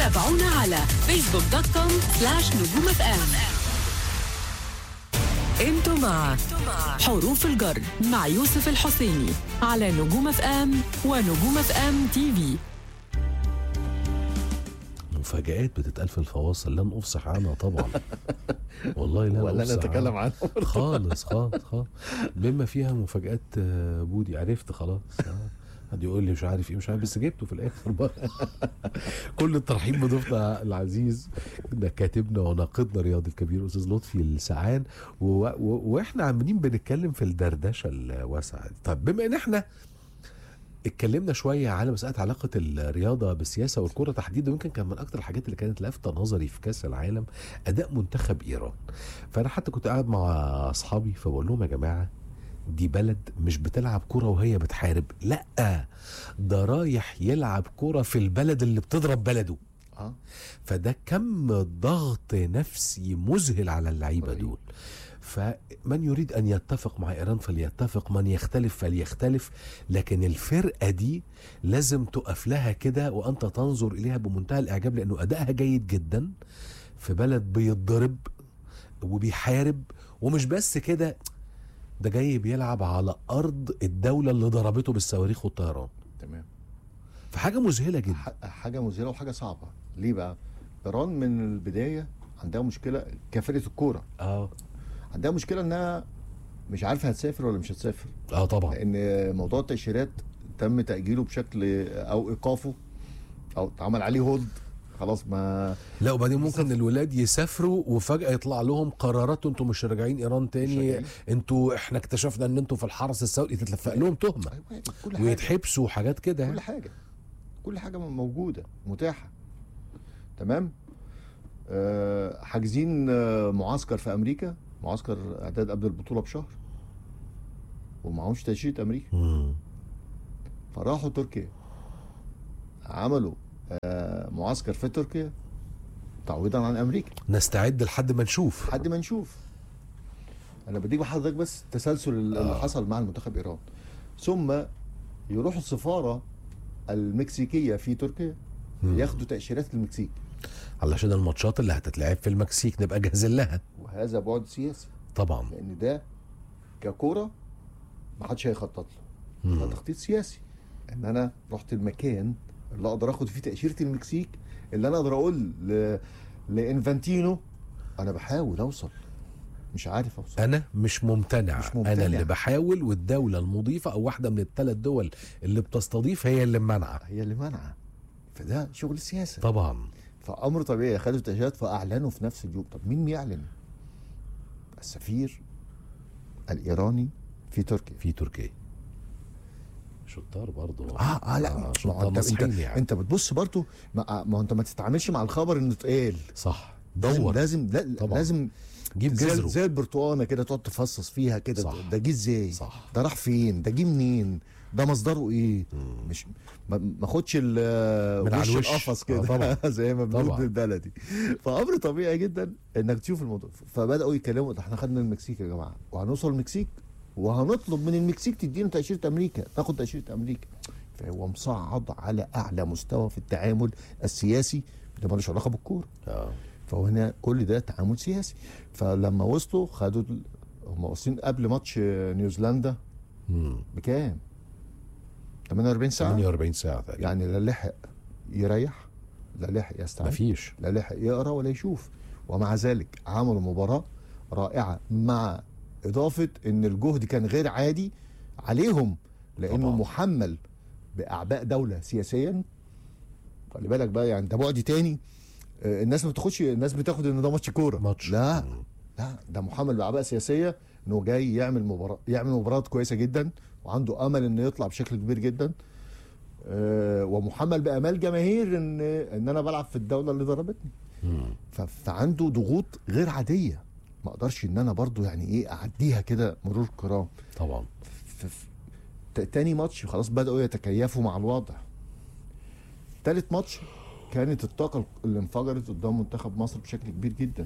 تابعونا على فيسبوك دوت كوم سلاش نجوم اف ام انتوا مع حروف الجر مع يوسف الحسيني على نجوم اف ام ونجوم اف ام تي في مفاجآت بتتقال في الفواصل لن افصح عنها طبعا والله لا ولا أفصح نتكلم عنه خالص خالص خالص بما فيها مفاجآت آه، بودي عرفت خلاص آه. حد يقول لي مش عارف ايه مش عارف بس جبته في الاخر بقى كل الترحيب بضيفنا العزيز ده كاتبنا وناقدنا رياض الكبير استاذ لطفي السعان و... و... واحنا عمالين بنتكلم في الدردشه الواسعه دي. طب بما ان احنا اتكلمنا شويه على مساله علاقه الرياضه بالسياسه والكره تحديدا ويمكن كان من اكتر الحاجات اللي كانت لافته نظري في كاس العالم اداء منتخب ايران فانا حتى كنت قاعد مع اصحابي فبقول لهم يا جماعه دي بلد مش بتلعب كرة وهي بتحارب لا ده رايح يلعب كرة في البلد اللي بتضرب بلده اه فده كم ضغط نفسي مذهل على اللعيبه رهيب. دول فمن يريد ان يتفق مع ايران فليتفق من يختلف فليختلف لكن الفرقه دي لازم تقف لها كده وانت تنظر اليها بمنتهى الاعجاب لانه ادائها جيد جدا في بلد بيتضرب وبيحارب ومش بس كده ده جاي بيلعب على ارض الدوله اللي ضربته بالصواريخ والطيران تمام فحاجه مذهله جدا ح- حاجه مذهله وحاجه صعبه ليه بقى ايران من البدايه عندها مشكله كفرقه الكوره اه عندها مشكله انها مش عارفه هتسافر ولا مش هتسافر اه طبعا لان موضوع التاشيرات تم تاجيله بشكل او ايقافه او اتعمل عليه هولد خلاص ما لا وبعدين ممكن الولاد يسافروا وفجأة يطلع لهم قرارات انتوا مش راجعين ايران مش تاني راجعين. انتوا احنا اكتشفنا ان انتوا في الحرس السعودي تتلفق لهم تهمة أيوة، كل حاجه ويتحبسوا وحاجات كده كل يعني. حاجه كل حاجه موجوده متاحه تمام آه، حاجزين آه، معسكر في امريكا معسكر اعداد قبل البطوله بشهر ومعهمش تاشيره امريكا مم. فراحوا تركيا عملوا آه، معسكر في تركيا تعويضا عن امريكا نستعد لحد ما نشوف لحد ما نشوف انا بديك بحضرتك بس تسلسل اللي آه. حصل مع المنتخب ايران ثم يروحوا السفاره المكسيكيه في تركيا مم. ياخدوا تاشيرات المكسيك علشان الماتشات اللي هتتلعب في المكسيك نبقى جاهزين لها وهذا بعد سياسي طبعا لان ده ككوره ما حدش هيخطط له ده مم. تخطيط سياسي ان انا رحت المكان اللي اقدر اخد فيه تاشيره المكسيك اللي انا اقدر اقول ل... لانفانتينو انا بحاول اوصل مش عارف اوصل انا مش ممتنع. مش ممتنع. انا اللي بحاول والدولة المضيفة او واحدة من الثلاث دول اللي بتستضيف هي اللي منعة هي اللي منعه فده شغل سياسه طبعا فامر طبيعي خدوا التاشيرات فاعلنوا في نفس اليوم طب مين بيعلن السفير الايراني في تركيا في تركيا شطار برضه اه اه لا ما هو شطار انت, انت, ناصحين يعني انت بتبص برضو ما, ما هو انت ما تتعاملش مع الخبر انه اتقال صح لازم دور لازم لا طبعا. لازم جيب زي, جذره زي البرتقانه كده تقعد تفصص فيها كده صح. ده جه ازاي صح ده راح فين ده جه منين ده مصدره ايه مم. مش ما ما اخدش ال- من على وش الوش. القفص آه، كده طبعا. زي ما بنقول طبعا. بالبلدي فامر طبيعي جدا انك تشوف الموضوع فبداوا يتكلموا ده احنا خدنا المكسيك يا جماعه وهنوصل المكسيك وهنطلب من المكسيك تدينا تاشيره امريكا ناخد تاشيره امريكا فهو مصعد على اعلى مستوى في التعامل السياسي ده ملوش علاقه بالكوره اه فهو هنا كل ده تعامل سياسي فلما وصلوا خدوا ال- هم واصلين قبل ماتش نيوزيلندا مم. بكام؟ 48 ساعه 48 ساعة تقريبا يعني لا لحق يريح لا لحق يستعد مفيش لا لحق يقرا ولا يشوف ومع ذلك عملوا مباراه رائعه مع اضافه ان الجهد كان غير عادي عليهم لانه طبعا. محمل باعباء دوله سياسيا خلي بالك بقى يعني ده بعد تاني آه، الناس ما بتاخدش الناس بتاخد ان ده ماتش كوره ماتش لا مم. لا ده محمل باعباء سياسيه انه جاي يعمل مباراه يعمل مباراه كويسه جدا وعنده امل انه يطلع بشكل كبير جدا آه، ومحمل بامال جماهير ان ان انا بلعب في الدوله اللي ضربتني مم. ف- فعنده ضغوط غير عاديه ما اقدرش ان انا برضو يعني ايه اعديها كده مرور كرام طبعا ف- ف- ت- تاني ماتش خلاص بداوا يتكيفوا مع الوضع تالت ماتش كانت الطاقه اللي انفجرت قدام منتخب مصر بشكل كبير جدا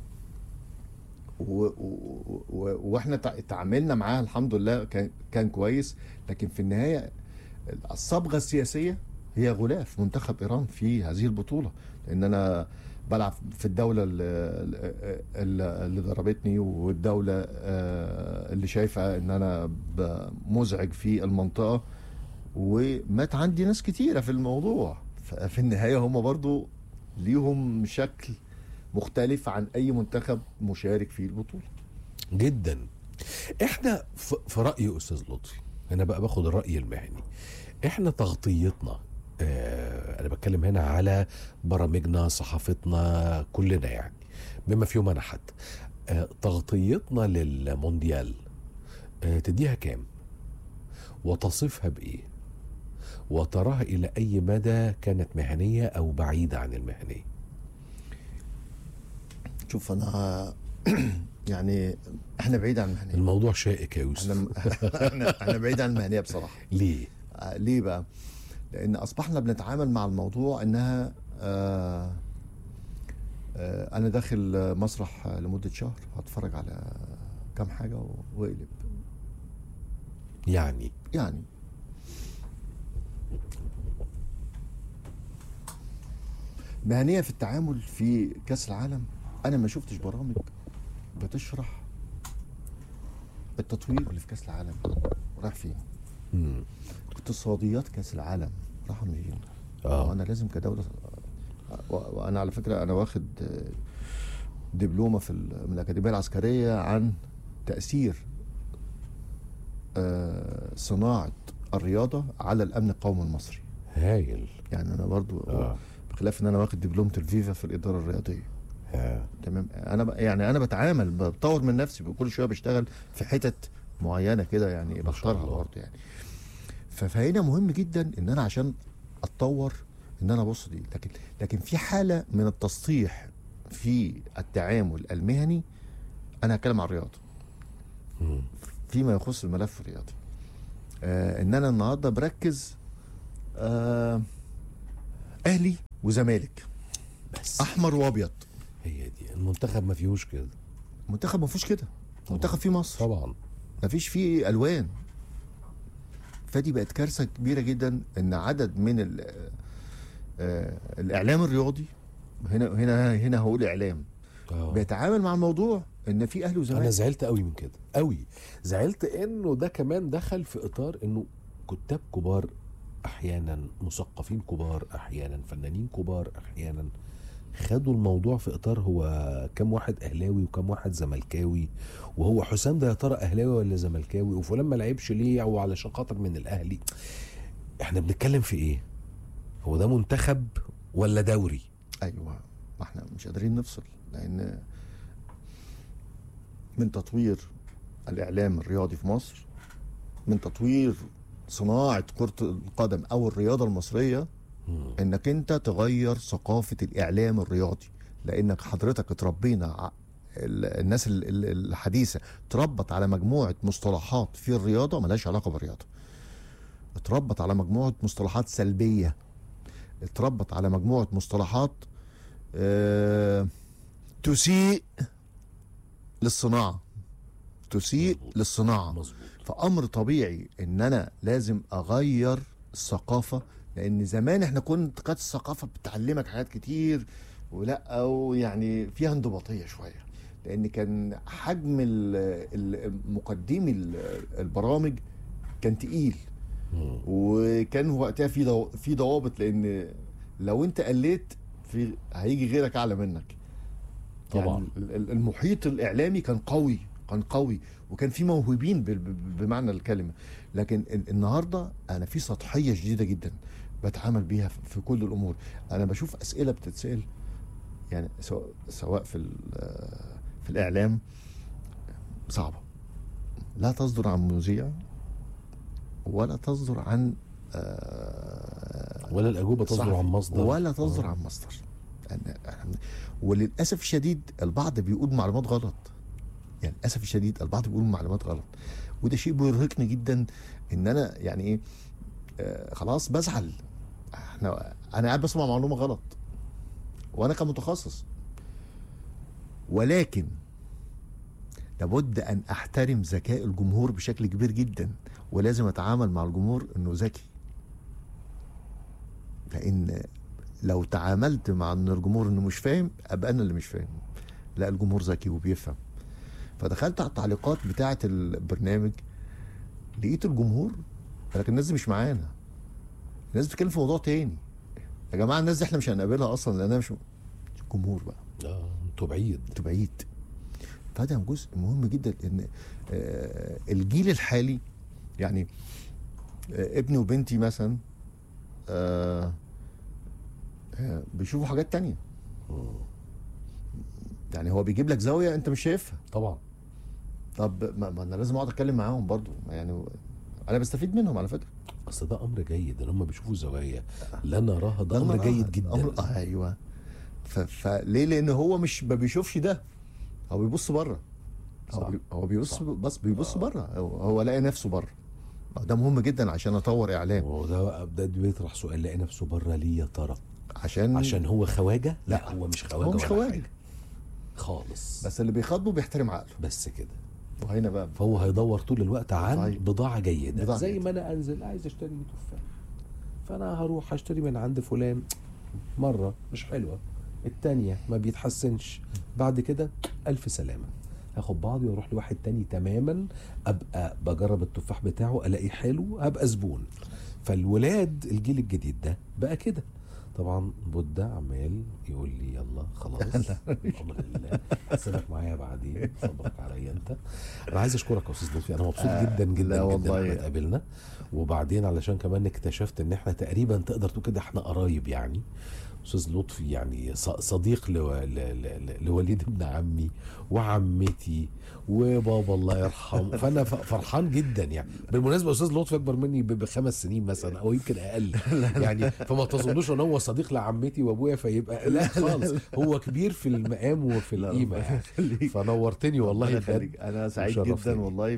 و... و... و... واحنا تع- تعاملنا معاه الحمد لله كان كان كويس لكن في النهايه الصبغه السياسيه هي غلاف منتخب ايران في هذه البطوله لان انا بلعب في الدوله اللي, اللي اللي ضربتني والدوله آه، اللي شايفه ان انا ب- مزعج في المنطقه ومات عندي ناس كتيره في الموضوع ففي النهايه هم برضو ليهم شكل مختلف عن اي منتخب مشارك في البطوله جدا احنا في في راي استاذ لطفي انا بقى باخد الراي المهني احنا تغطيتنا آه انا بتكلم هنا على برامجنا صحافتنا كلنا يعني بما فيهم انا حتى آه تغطيتنا للمونديال آه تديها كام وتصفها بايه وتراها الى اي مدى كانت مهنيه او بعيده عن المهنيه شوف انا يعني احنا بعيد عن المهنيه الموضوع شائك يا يوسف احنا احنا احنا بعيد عن المهنيه بصراحه ليه آه، ليه بقى؟ لان اصبحنا بنتعامل مع الموضوع انها آه آه انا داخل آه، مسرح آه، لمده شهر هتفرج على كام حاجه و- واقلب يعني يعني مهنيه في التعامل في كاس العالم انا ما شفتش برامج بتشرح التطوير اللي في كاس العالم رايح فين مم. اقتصاديات كاس العالم راح منين اه وانا لازم كدوله و- وانا على فكره انا واخد آه، دبلومه في ال- من الاكاديميه العسكريه عن تاثير آه، صناعه الرياضه على الامن القومي المصري هايل يعني انا برضو اه بخلاف ان انا واخد دبلومه الفيفا في الاداره الرياضيه آه. تمام انا ب- يعني انا بتعامل بطور من نفسي كل شويه بشتغل في حتت معينه كده يعني ما شاء بختارها الله. برضه يعني ف- فهنا مهم جدا ان انا عشان اتطور ان انا ابص دي لكن لكن في حاله من التسطيح في التعامل المهني انا هتكلم عن الرياضه مم. فيما يخص الملف الرياضي آه ان انا النهارده بركز آه اهلي وزمالك بس احمر وابيض هي دي المنتخب ما فيهوش كده منتخب ما فيهوش كده منتخب فيه مصر طبعا ما فيش فيه الوان فدي بقت كارثه كبيره جدا ان عدد من ال- آه، الاعلام الرياضي هنا هنا هنا هقول اعلام آه. بيتعامل مع الموضوع ان في اهلي انا وزمالك زعلت قوي من كده قوي زعلت انه ده كمان دخل في اطار انه كتاب كبار احيانا مثقفين كبار احيانا فنانين كبار احيانا خدوا الموضوع في اطار هو كم واحد اهلاوي وكم واحد زملكاوي وهو حسام ده يا ترى اهلاوي ولا زملكاوي وفلان ما لعبش ليه او علشان خاطر من الاهلي احنا بنتكلم في ايه هو ده منتخب ولا دوري ايوه ما احنا مش قادرين نفصل لان من تطوير الاعلام الرياضي في مصر من تطوير صناعه كره القدم او الرياضه المصريه مم. انك انت تغير ثقافه الاعلام الرياضي لانك حضرتك اتربينا ع- ال- الناس ال- ال- الحديثه اتربت على مجموعه مصطلحات في الرياضه ملهاش علاقه بالرياضه اتربت على مجموعه مصطلحات سلبيه اتربت على مجموعه مصطلحات آه تسيء للصناعه تسيء مظبوط. للصناعه مظبوط فامر طبيعي ان انا لازم اغير الثقافه لان زمان احنا كنت كانت الثقافه بتعلمك حاجات كتير ولا او يعني فيها انضباطيه شويه لان كان حجم ال- ال- مقدمي ال- البرامج كان تقيل مم. وكان وقتها في ضو- في ضوابط لان لو انت قليت في هيجي غيرك اعلى منك طبعا. يعني ال- ال- المحيط الاعلامي كان قوي كان قوي وكان في موهوبين بال- ب- بمعنى الكلمه لكن ال- النهارده انا في سطحيه شديده جدا بتعامل بيها في- في كل الامور انا بشوف اسئله بتتسال يعني سواء سواء في ال- في الاعلام صعبه لا تصدر عن مذيع ولا تصدر عن آه، ولا الاجوبه تصدر صحفي. عن مصدر ولا تصدر آه. عن مصدر أنا- أنا- وللاسف الشديد البعض بيقول معلومات غلط يعني للاسف الشديد البعض بيقول معلومات غلط وده شيء بيرهقني جدا ان انا يعني ايه آه خلاص بزعل احنا انا قاعد بسمع معلومه غلط وانا كمتخصص ولكن لابد ان احترم ذكاء الجمهور بشكل كبير جدا ولازم اتعامل مع الجمهور انه ذكي لان لو تعاملت مع ان الجمهور انه مش فاهم ابقى انا اللي مش فاهم لا الجمهور ذكي وبيفهم فدخلت على التعليقات بتاعه البرنامج لقيت الجمهور لكن الناس دي مش معانا الناس بتتكلم في موضوع تاني يا جماعه الناس دي احنا مش هنقابلها اصلا لانها مش الجمهور بقى اه انتوا بعيد انتوا بعيد فده جزء مهم جدا ان آه، الجيل الحالي يعني آه، ابني وبنتي مثلا آه، آه، بيشوفوا حاجات تانية يعني هو بيجيب لك زاويه انت مش شايفها طبعا طب ما, ما انا لازم اقعد اتكلم معاهم برضو يعني انا بستفيد منهم على فكره اصل ده امر جيد ان هم بيشوفوا زوايا لا نراها ده ده امر أمر جيد آه، جدا أمر آه ايوه ف... فليه لان هو مش ما بيشوفش ده هو بيبص بره هو, صح. بي... هو بيبص صح. بس بيبص بره هو, هو لاقي نفسه بره ده مهم جدا عشان اطور اعلام وده بقى ده بيطرح سؤال لاقي نفسه بره ليه يا ترى عشان عشان هو خواجه لا هو مش خواجه هو مش ولا خواجه حاجة. خالص بس اللي بيخاطبه بيحترم عقله بس كده وهنا بقى فهو هيدور طول الوقت عن طيب. بضاعة جيدة بضاعة زي جيدة. ما انا انزل عايز اشتري تفاح فانا هروح اشتري من عند فلان مرة مش حلوة التانية ما بيتحسنش بعد كده الف سلامة هاخد بعضي واروح لواحد تاني تماما ابقى بجرب التفاح بتاعه الاقيه حلو هبقى زبون فالولاد الجيل الجديد ده بقى كده طبعا بودة عمال يقول لي يلا خلاص امر الله حسابك معايا بعدين صبرك عليا انت انا عايز اشكرك يا استاذ لطفي انا مبسوط آه، جدا جدا لا جدا والله. ان احنا اتقابلنا وبعدين علشان كمان اكتشفت ان احنا تقريبا تقدر تقول كده احنا قرايب يعني استاذ لطفي يعني ص- صديق لو... ل... ل... ل- لوليد ابن عمي وعمتي وبابا الله يرحمه فانا ف- فرحان جدا يعني بالمناسبه استاذ لطفي اكبر مني ب- بخمس سنين مثلا او يمكن اقل يعني فما تظنوش ان هو صديق لعمتي وابويا فيبقى لا خالص هو كبير في المقام وفي لا، القيمه ربنا يعني يخليك. فنورتني والله ربنا بجد يخليك. انا سعيد وشرفتني. جدا والله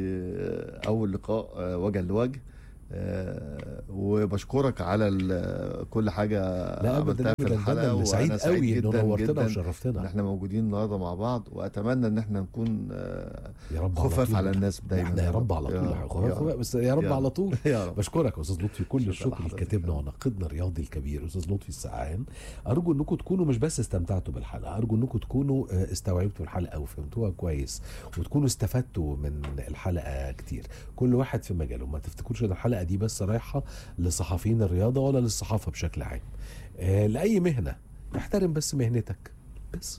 في اول لقاء آه، وجها لوجه آه، وبشكرك على ال- كل حاجه لا عملتها ابدا في ابدا الحلقه ده أنا سعيد وأنا قوي انه جداً نورتنا جداً ان وشرفتنا احنا موجودين النهارده مع بعض واتمنى ان احنا نكون آه، يا رب خفاف طول. على الناس دايما احنا يا رب على طول يا- خفاف- يا خفاف، بس يا رب يا على طول يا رب بشكرك يا استاذ لطفي كل شكرا الشكر لحضرتك. لكاتبنا وناقدنا الرياضي الكبير استاذ لطفي السقعان ارجو انكم تكونوا مش بس استمتعتوا بالحلقه ارجو انكم تكونوا آه، استوعبتوا الحلقه وفهمتوها كويس وتكونوا استفدتوا من الحلقه كتير كل واحد في مجاله ما تفتكروش ان الحلقه دي بس رايحه لصحفيين الرياضه ولا للصحافه بشكل عام آه، لاي مهنه احترم بس مهنتك بس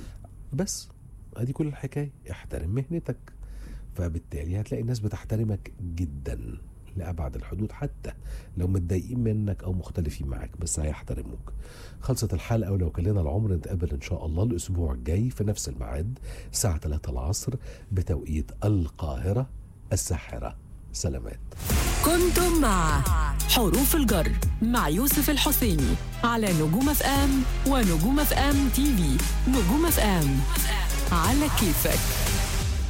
بس ادي كل الحكايه احترم مهنتك فبالتالي هتلاقي الناس بتحترمك جدا لأبعد الحدود حتى لو متضايقين منك أو مختلفين معاك بس هيحترموك خلصت الحلقة ولو كان لنا العمر نتقابل إن شاء الله الأسبوع الجاي في نفس الميعاد الساعة 3 العصر بتوقيت القاهرة الساحرة سلامات كنتم مع حروف الجر مع يوسف الحسيني على نجوم اف ام ونجوم اف ام تي في نجوم اف ام على كيفك